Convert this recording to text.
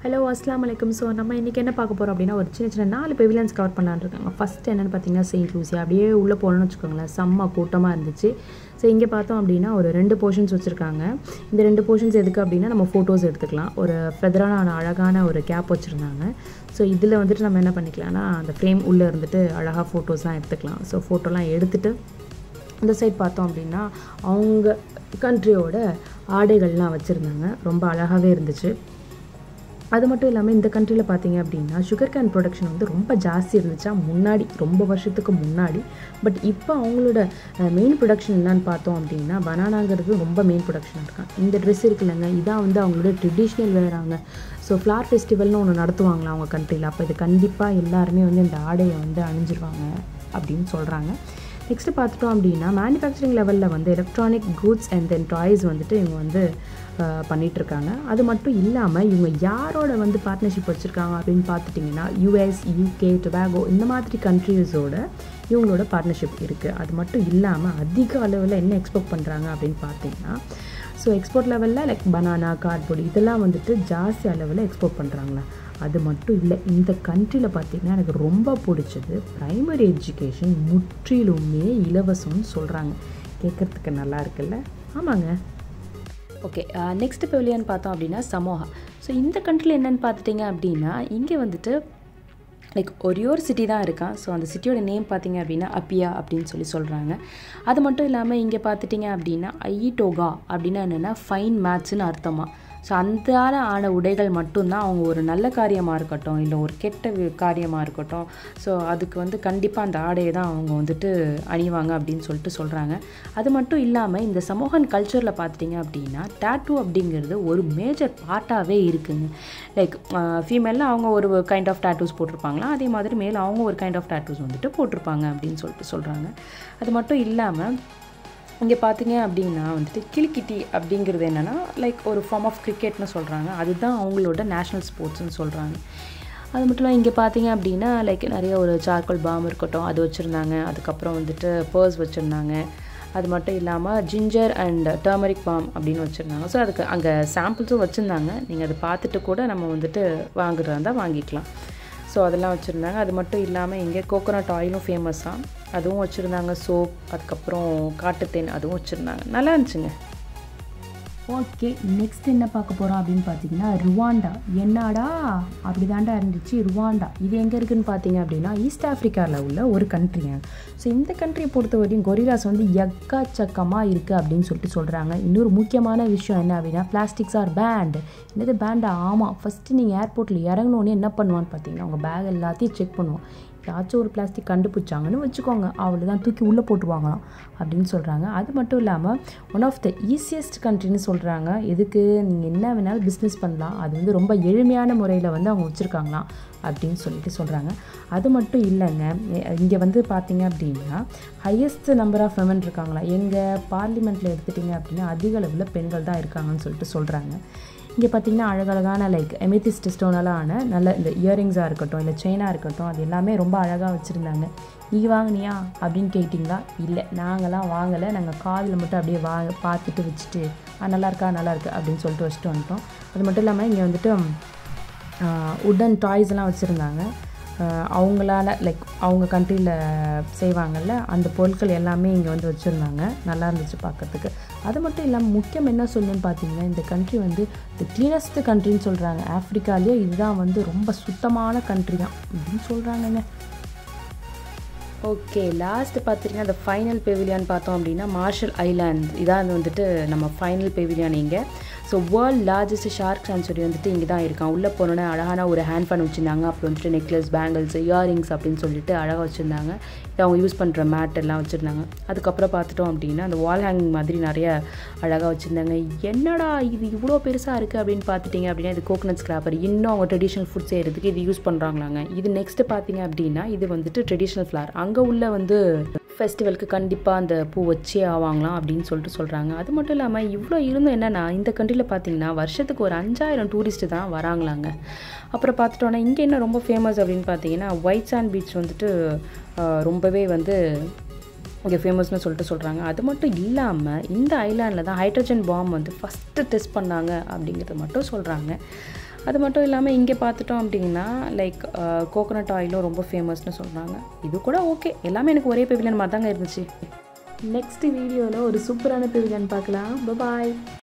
hello அஸ்லாம் வலைக்கம் so நம்ம இன்றைக்கி என்ன பார்க்க போகிறோம் அப்படின்னா ஒரு சின்ன சின்ன நாலு பெவிலியன்ஸ் கவர் பண்ணலான்னு இருக்காங்க ஃபஸ்ட் என்னென்னு பார்த்தீங்கன்னா செயின்ட் லூசி அப்படியே உள்ளே போகணும்னு வச்சுக்கோங்களேன் செம்ம கூட்டமாக இருந்துச்சு ஸோ இங்கே பார்த்தோம் அப்படின்னா ஒரு ரெண்டு போர்ஷன்ஸ் வச்சுருக்காங்க இந்த ரெண்டு போர்ஷன்ஸ் எதுக்கு அப்படின்னா நம்ம ஃபோட்டோஸ் எடுத்துக்கலாம் ஒரு ஃபெதரான அழகான ஒரு கேப் வச்சுருந்தாங்க ஸோ இதில் வந்துட்டு நம்ம என்ன பண்ணிக்கலாம்னா அந்த ஃப்ரேம் உள்ளே இருந்துட்டு அழகாக ஃபோட்டோஸ்லாம் எடுத்துக்கலாம் ஸோ ஃபோட்டோலாம் எடுத்துகிட்டு இந்த சைட் பார்த்தோம் அப்படின்னா அவங்க கண்ட்ரியோட ஆடைகள்லாம் வச்சுருந்தாங்க ரொம்ப அழகாகவே இருந்துச்சு அது மட்டும் இல்லாமல் இந்த கண்ட்ரியில் பார்த்தீங்க அப்படின்னா சுகர் கேன் ப்ரொடக்ஷன் வந்து ரொம்ப ஜாஸ்தி இருந்துச்சா முன்னாடி ரொம்ப வருஷத்துக்கு முன்னாடி பட் இப்போ அவங்களோட மெயின் ப்ரொடக்ஷன் என்னன்னு பார்த்தோம் அப்படின்னா பனானாங்கிறது ரொம்ப மெயின் ப்ரொடக்ஷன் இருக்கான் இந்த ட்ரெஸ் இருக்குல்லங்க இதான் வந்து அவங்களோட ட்ரெடிஷ்னல் வேறாங்க ஸோ ஃப்ளார் ஃபெஸ்டிவல்னு ஒன்று நடத்துவாங்களா அவங்க கண்ட்ரியில் அப்போ இது கண்டிப்பாக எல்லாருமே வந்து இந்த ஆடையை வந்து அணிஞ்சிருவாங்க அப்படின்னு சொல்கிறாங்க நெக்ஸ்ட்டு பார்த்துட்டோம் அப்படின்னா மேனுஃபேக்சரிங் லெவலில் வந்து electronic goods and then toys வந்துட்டு இவங்க வந்து பண்ணிகிட்ருக்காங்க அது மட்டும் இல்லாமல் இவங்க யாரோட வந்து பார்ட்னர்ஷிப் வச்சுருக்காங்க அப்படின்னு பார்த்துட்டிங்கன்னா யூஎஸ் யூகே டொபாகோ இந்த மாதிரி கண்ட்ரீஸோட இவங்களோட பார்ட்னர்ஷிப் இருக்குது அது மட்டும் இல்லாமல் அதிக அளவில் என்ன எக்ஸ்போர்ட் பண்ணுறாங்க அப்படின்னு பார்த்தீங்கன்னா ஸோ எக்ஸ்போர்ட் லெவலில் லைக் பனானா கார்ட்போர்டு இதெல்லாம் வந்துட்டு ஜாஸ்தி அளவில் எக்ஸ்போர்ட் பண்ணுறாங்களா அது மட்டும் இல்லை இந்த கண்ட்ரியில் பார்த்திங்கன்னா எனக்கு ரொம்ப பிடிச்சது ப்ரைமரி எஜுகேஷன் முற்றிலுமே இலவசம்னு சொல்கிறாங்க கேட்குறதுக்கு நல்லா இருக்குல்ல ஆமாங்க ஓகே நெக்ஸ்ட் பெவிலியன் பார்த்தோம் அப்படின்னா சமோகா ஸோ இந்த கண்ட்ரியில் என்னென்னு பார்த்துட்டிங்க அப்படின்னா இங்கே வந்துட்டு லைக் ஒரே ஒரு சிட்டி தான் இருக்கான் ஸோ அந்த சிட்டியோட நேம் பார்த்தீங்க அப்படின்னா அப்பியா அப்படின்னு சொல்லி சொல்கிறாங்க அது மட்டும் இல்லாமல் இங்கே பார்த்துட்டிங்க அப்படின்னா ஐட்டோகா அப்படின்னா என்னென்னா ஃபைன் மேட்ச்னு அர்த்தமாக ஸோ அந்த ஆன உடைகள் மட்டும்தான் அவங்க ஒரு நல்ல காரியமாக இருக்கட்டும் இல்லை ஒரு கெட்ட காரியமாக இருக்கட்டும் ஸோ அதுக்கு வந்து கண்டிப்பாக அந்த ஆடையை தான் அவங்க வந்துட்டு அணிவாங்க அப்படின்னு சொல்லிட்டு சொல்கிறாங்க அது மட்டும் இல்லாமல் இந்த சமூகன் கல்ச்சரில் பார்த்துட்டிங்க அப்படின்னா டேட்டூ அப்படிங்கிறது ஒரு மேஜர் பார்ட்டாகவே இருக்குங்க லைக் ஃபீமேலில் அவங்க ஒரு கைண்ட் ஆஃப் டேட்டூஸ் போட்டிருப்பாங்களா அதே மாதிரி மேலே அவங்க ஒரு கைண்ட் ஆஃப் டேட்டூஸ் வந்துட்டு போட்டிருப்பாங்க அப்படின்னு சொல்லிட்டு சொல்கிறாங்க அது மட்டும் இல்லாமல் இங்கே பார்த்தீங்க அப்படின்னா வந்துட்டு கிளிக்கிட்டி அப்படிங்கிறது என்னென்னா லைக் ஒரு ஃபார்ம் ஆஃப் கிரிக்கெட்னு சொல்கிறாங்க அதுதான் அவங்களோட நேஷ்னல் ஸ்போர்ட்ஸ்னு சொல்கிறாங்க அது மட்டும் இல்லாமல் இங்கே பார்த்தீங்க அப்படின்னா லைக் நிறைய ஒரு சார்கோல் பாம் இருக்கட்டும் அது வச்சுருந்தாங்க அதுக்கப்புறம் வந்துட்டு பர்ஸ் வச்சுருந்தாங்க அது மட்டும் இல்லாமல் ஜிஞ்சர் அண்ட் டர்மரிக் பாம் அப்படின்னு வச்சுருந்தாங்க ஸோ அதுக்கு அங்கே சாம்பிள்ஸும் வச்சுருந்தாங்க நீங்கள் அதை பார்த்துட்டு கூட நம்ம வந்துட்டு வாங்குறதா இருந்தால் வாங்கிக்கலாம் ஸோ அதெல்லாம் வச்சுருந்தாங்க அது மட்டும் இல்லாமல் இங்கே கோகோனட் ஆயிலும் ஃபேமஸாக அதுவும் வச்சுருந்தாங்க சோப் அதுக்கப்புறம் காட்டுத்தேன் அதுவும் வச்சுருந்தாங்க நல்லா இருந்துச்சுங்க ஓகே நெக்ஸ்ட் என்ன பார்க்க போகிறோம் அப்படின்னு பார்த்தீங்கன்னா ருவாண்டா என்னடா அப்படி தாண்டா இருந்துச்சு ருவாண்டா இது எங்கே இருக்குதுன்னு பார்த்தீங்க அப்படின்னா ஈஸ்ட் ஆஃப்ரிக்காவில் உள்ள ஒரு கண்ட்ரிங்க ஸோ இந்த கண்ட்ரியை பொறுத்த வரையும் கொரிலாஸ் வந்து எக்காச்சக்கமாக இருக்குது அப்படின்னு சொல்லிட்டு சொல்கிறாங்க இன்னொரு முக்கியமான விஷயம் என்ன அப்படின்னா பிளாஸ்டிக்ஸ் ஆர் பேண்ட் என்னது பேண்டா ஆமாம் ஃபஸ்ட்டு நீங்கள் ஏர்போர்ட்டில் இறங்கினோடனே என்ன பண்ணுவான்னு பார்த்தீங்கன்னா உங்கள் பேக் எல்லாத்தையும் செக் பண்ணுவோம் ஏதாச்சும் ஒரு பிளாஸ்டிக் கண்டுபிடிச்சாங்கன்னு வச்சுக்கோங்க அவ்வளோதான் தூக்கி உள்ளே போட்டுருவாங்களாம் அப்படின்னு சொல்கிறாங்க அது மட்டும் இல்லாமல் ஒன் ஆஃப் த ஈஸியஸ்ட் கண்ட்ரின்னு சொல்கிறாங்க எதுக்கு நீங்கள் என்ன வேணாலும் பிஸ்னஸ் பண்ணலாம் அது வந்து ரொம்ப எளிமையான முறையில் வந்து அவங்க வச்சுருக்காங்களாம் அப்படின்னு சொல்லிட்டு சொல்கிறாங்க அது மட்டும் இல்லைங்க இங்கே வந்து பார்த்தீங்க அப்படின்னா ஹையஸ்ட் நம்பர் ஆஃப் விமன் இருக்காங்களா எங்கள் பார்லிமெண்ட்டில் எடுத்துட்டிங்க அப்படின்னா அதிக அளவில் பெண்கள் தான் இருக்காங்கன்னு சொல்லிட்டு சொல்கிறாங்க இங்கே பார்த்தீங்கன்னா அழகழகான லைக் எமித்திஸ்ட் ஸ்டோனெல்லாம் ஆன நல்ல இந்த இயரிங்ஸாக இருக்கட்டும் இல்லை செயினாக இருக்கட்டும் அது எல்லாமே ரொம்ப அழகாக வச்சுருந்தாங்க நீ வாங்கினியா அப்படின்னு கேட்டிங்களா இல்லை நாங்களாம் வாங்கலை நாங்கள் காதில் மட்டும் அப்படியே வா பார்த்துட்டு வச்சுட்டு நல்லா இருக்கா நல்லா இருக்கு அப்படின்னு சொல்லிட்டு வச்சுட்டு வந்துட்டோம் அது மட்டும் இல்லாமல் இங்கே வந்துட்டு உடன் டாய்ஸ்லாம் வச்சுருந்தாங்க அவங்களால லைக் அவங்க கண்ட்ரியில் செய்வாங்கள்ல அந்த பொருட்கள் எல்லாமே இங்கே வந்து வச்சுருந்தாங்க நல்லா இருந்துச்சு பார்க்குறதுக்கு அது மட்டும் இல்லாமல் முக்கியம் என்ன சொல்லணும்னு பார்த்தீங்கன்னா இந்த கண்ட்ரி வந்து தி க்ளீனஸ்ட் கண்ட்ரின்னு சொல்கிறாங்க ஆஃப்ரிக்காலேயே இதுதான் வந்து ரொம்ப சுத்தமான கண்ட்ரி தான் அப்படின்னு சொல்கிறாங்கங்க ஓகே லாஸ்ட் பார்த்துட்டிங்கன்னா அந்த ஃபைனல் பெவிலியான் பார்த்தோம் அப்படின்னா மார்ஷல் ஐலாண்ட் இதான் வந்துட்டு நம்ம ஃபைனல் பெவிலியான் இங்கே so world largest shark sanctuary வந்துட்டு இங்கே தான் இருக்கான் உள்ளே போனோன்னே அழகான ஒரு ஹேண்ட் ஃபேன் வச்சுருந்தாங்க அப்புறம் வந்துட்டு நெக்லஸ் பேங்கிள்ஸ் இயரிங்ஸ் அப்படின்னு சொல்லிட்டு அழகாக வச்சுருந்தாங்க இது அவங்க யூஸ் பண்ணுற மேட் எல்லாம் வச்சுருந்தாங்க அதுக்கப்புறம் பார்த்துட்டோம் அப்படின்னா அந்த வால் ஹேங்கிங் மாதிரி நிறைய அழகாக வச்சுருந்தாங்க என்னடா இது இவ்வளோ பெருசாக இருக்குது அப்படின்னு பார்த்துட்டிங்க அப்படின்னா இது கோகனட் ஸ்கிராப்பர் இன்னும் அவங்க ட்ரெடிஷ்னல் ஃபுட் செய்கிறதுக்கு இது யூஸ் பண்ணுறாங்களாங்க இது நெக்ஸ்ட்டு பார்த்தீங்க அப்படின்னா இது வந்துட்டு ட்ரெடிஷ்னல் ஃப்ளார் அங்கே உள்ள வந்து ஃபெஸ்டிவலுக்கு கண்டிப்பாக அந்த பூ வச்சே ஆவாங்களாம் அப்படின்னு சொல்லிட்டு சொல்கிறாங்க அது மட்டும் இல்லாமல் இவ்வளோ இருந்தும் என்னென்னா இந்த கண்ட்ரியில் பார்த்தீங்கன்னா வருஷத்துக்கு ஒரு அஞ்சாயிரம் டூரிஸ்ட்டு தான் வராங்களாங்க அப்புறம் பார்த்துட்டோன்னா இங்கே என்ன ரொம்ப ஃபேமஸ் அப்படின்னு பார்த்தீங்கன்னா ஒயிட் சாண்ட் பீச் வந்துட்டு ரொம்பவே வந்து இங்கே ஃபேமஸ்னு சொல்லிட்டு சொல்கிறாங்க அது மட்டும் இல்லாமல் இந்த ஐலாண்டில் தான் ஹைட்ரஜன் பாம் வந்து ஃபஸ்ட்டு டெஸ்ட் பண்ணாங்க அப்படிங்கிறத மட்டும் சொல்கிறாங்க அது மட்டும் இல்லாமல் இங்கே பார்த்துட்டோம் அப்படின்னா லைக் கோகோனட் ஆயிலும் ரொம்ப ஃபேமஸ்னு சொல்கிறாங்க இது கூட ஓகே எல்லாமே எனக்கு ஒரே பெவிலியன் மாதிரி தாங்க இருந்துச்சு நெக்ஸ்ட் வீடியோவில் ஒரு சூப்பரான பெவிலியன் பார்க்கலாம் பாய்